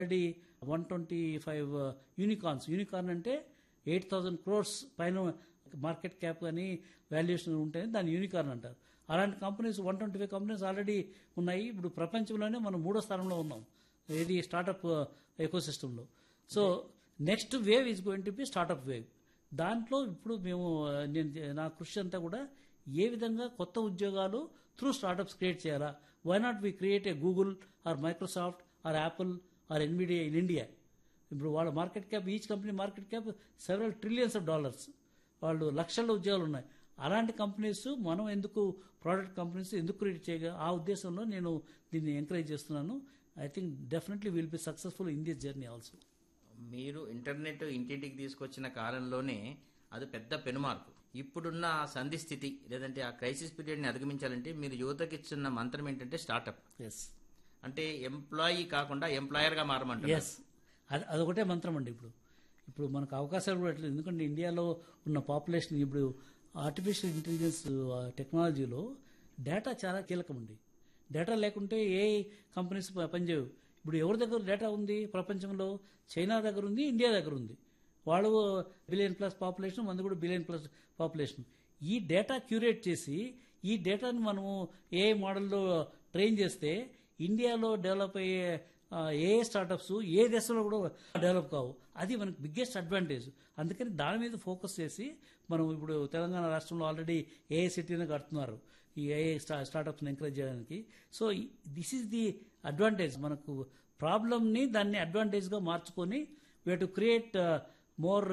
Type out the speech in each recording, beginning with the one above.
Already one twenty five unicorns unicorn అంటే eight thousand crores పైన market cap కానీ valuation ఉంటేనే దాన్ని యూనికార్న్ అంటారు అలాంటి companies one twenty five companies already ఉన్నాయి ఇప్పుడు ప్రపంచంలోనే మనం మూడో స్థానంలో ఉన్నాం ఇది స్టార్టప్ ఎకో సిస్టంలో so next wave is going to be startup wave దాంట్లో ఇప్పుడు మేము ఆ, నేను చే- నా కృషి అంతా కూడా ఏ విధంగా కొత్త ఉద్యోగాలు త్రూ స్టార్టప్స్ క్రియేట్ చేయాలా why not we create a Google or Microsoft or Apple or Nvidia in India ఇప్పుడు వాళ్ళ market cap each company market cap several trillions of dollars వాళ్ళు లక్షల ఉద్యోగాలు ఉన్నాయి అలాంటి కంపెనీస్ మనం ఎందుకు ప్రోడక్ట్ కంపెనీస్ ఎందుకు క్రియేట్ చేయగా ఆ ఉద్దేశంలో నేను దీన్ని ఎంకరేజ్ చేస్తున్నాను I think definitely will be successful in this journey also మీరు ఇంటర్నెట్ ఇంటింటికి తీసుకొచ్చిన కాలంలోనే అది పెద్ద పెనుమార్పు ఇప్పుడున్న ఆ సంధి స్థితి లేదంటే ఆ క్రైసిస్ పీరియడ్ని అధిగమించాలంటే మీరు యువతకి ఇచ్చిన మంత్రం ఏంటంటే స్టార్టప్ ఎస్ అంటే ఎంప్లాయీ కాకుండా ఎంప్లాయర్గా మారమంటారు ఎస్ అది అదొకటే మంత్రం అండి ఇప్పుడు ఇప్పుడు మనకు అవకాశాలు కూడా ఎట్లేదు ఎందుకంటే ఇండియాలో ఉన్న పాపులేషన్ ఇప్పుడు ఆర్టిఫిషియల్ ఇంటెలిజెన్స్ టెక్నాలజీలో డేటా చాలా కీలకం అండి డేటా లేకుంటే ఏ కంపెనీస్ ప- పనిచేయవు ఇప్పుడు ఎవరి దగ్గర డేటా ఉంది ప్రపంచంలో చైనా దగ్గర ఉంది ఇండియా దగ్గర ఉంది వాళ్ళు బిలియన్ ప్లస్ పాపులేషన్ మనది కూడా బిలియన్ ప్లస్ పాపులేషన్ ఈ డేటా క్యూరేట్ చేసి ఈ డేటాను మనము ఏ మోడల్లో ట్రైన్ చేస్తే ఇండియాలో డెవలప్ అయ్యే ఆ, ఏ స్టార్టప్స్ ఏ దేశంలో కూడా డెవలప్ కావు అది మనకి బిగ్గెస్ట్ అడ్వాంటేజ్ అందుకని దాని మీద ఫోకస్ చేసి మనం ఇప్పుడు తెలంగాణ రాష్ట్రంలో ఆల్రెడీ ఏ సిటీని కడుతున్నారు ఈ ఏ స్టా స్టార్టప్స్ని ఎంకరేజ్ చేయడానికి so this is the advantage మనకు ప్రాబ్లమ్ని దాన్ని అడ్వాంటేజ్గా మార్చుకొని వీ టు క్రియేట్ మోర్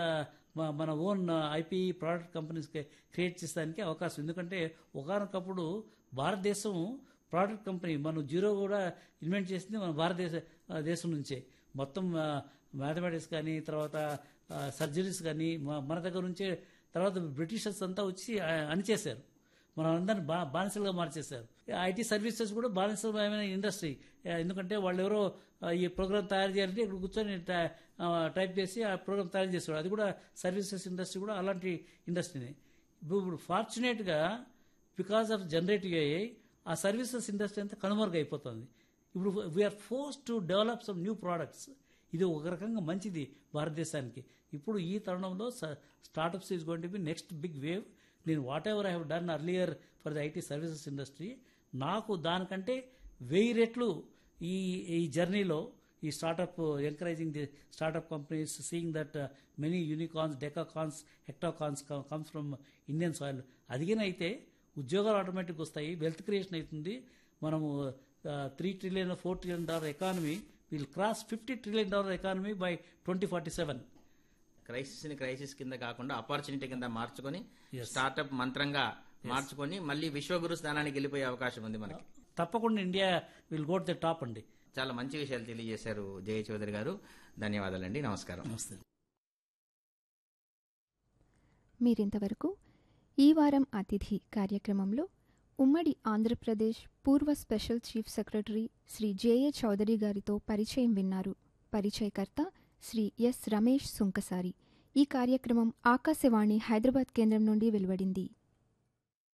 మన own IP product companies create చేసేదానికి అవకాశం ఎందుకంటే ఒకనొకప్పుడు భారతదేశం ప్రోడక్ట్ కంపెనీ మనం జీరో కూడా ఇన్వెంట్ చేసింది మన భారతదేశ ఆ, దేశం నుంచే మొత్తం మ్యాథమెటిక్స్ కానీ తర్వాత సర్జరీస్ కానీ మ- మన దగ్గర నుంచే తర్వాత బ్రిటిషర్స్ అంతా వచ్చి ఆ, అణిచేశారు మనం అందరిని బా బానిసలుగా మార్చేశారు ఐటీ సర్వీసెస్ కూడా బానిసమైన ఇండస్ట్రీ ఎందుకంటే వాళ్ళు ఎవరో ఆ, ఈ ప్రోగ్రామ్ తయారు చేయాలంటే ఇక్కడ కూర్చొని టై- ఆ, టైప్ చేసి ఆ ప్రోగ్రామ్ తయారు చేస్తారు అది కూడా సర్వీసెస్ ఇండస్ట్రీ కూడా అలాంటి ఇండస్ట్రీనే ఇప్పుడు ఇప్పుడు ఫార్చునేట్గా బికాస్ ఆఫ్ జనరేటివ్ ఏఐ ఆ సర్వీసెస్ ఇండస్ట్రీ అంతా కనుమరుగైపోతుంది ఇప్పుడు we're force to develop some new products ఇది ఒక రకంగా మంచిది భారతదేశానికి ఇప్పుడు ఈ తరుణంలో startups is going to be next big wave నేను whatever I have done earlier for the IT services industry నాకు దానికంటే వెయ్యి రెట్లు ఈ ఈ జర్నీలో ఈ startup encouraging the startup companies seeing that many unicorns decacorns hectacorns comes from Indian soil అదిగినైతే ఉద్యోగాలు ఆటోమేటిక్ వస్తాయి వెల్త్ క్రియేషన్ అవుతుంది మనము three trillion four trillion dollar economy will cross fifty trillion dollar economy by twenty forty seven crisis ని crisis కింద కాకుండా opportunity కింద మార్చుకొని Yes. స్టార్టప్ మంత్రంగా మార్చుకొని మళ్ళీ విశ్వగురు స్థానానికి వెళ్ళిపోయే అవకాశం ఉంది మనకి తప్పకుండా India will got the top అండి చాలా మంచి విషయాలు తెలియజేశారు జయ చౌదరి గారు ధన్యవాదాలండి నమస్కారం నమస్తే మీరింతవరకు ఈ వారం అతిథి కార్యక్రమంలో ఉమ్మడి ఆంధ్రప్రదేశ్ పూర్వ special chief secretary Shri J A Chowdary గారితో పరిచయం విన్నారు పరిచయకర్త శ్రీ ఎస్ రమేష్ సుంకసారి ఈ కార్యక్రమం ఆకాశవాణి హైదరాబాద్ కేంద్రం నుండి వెలువడింది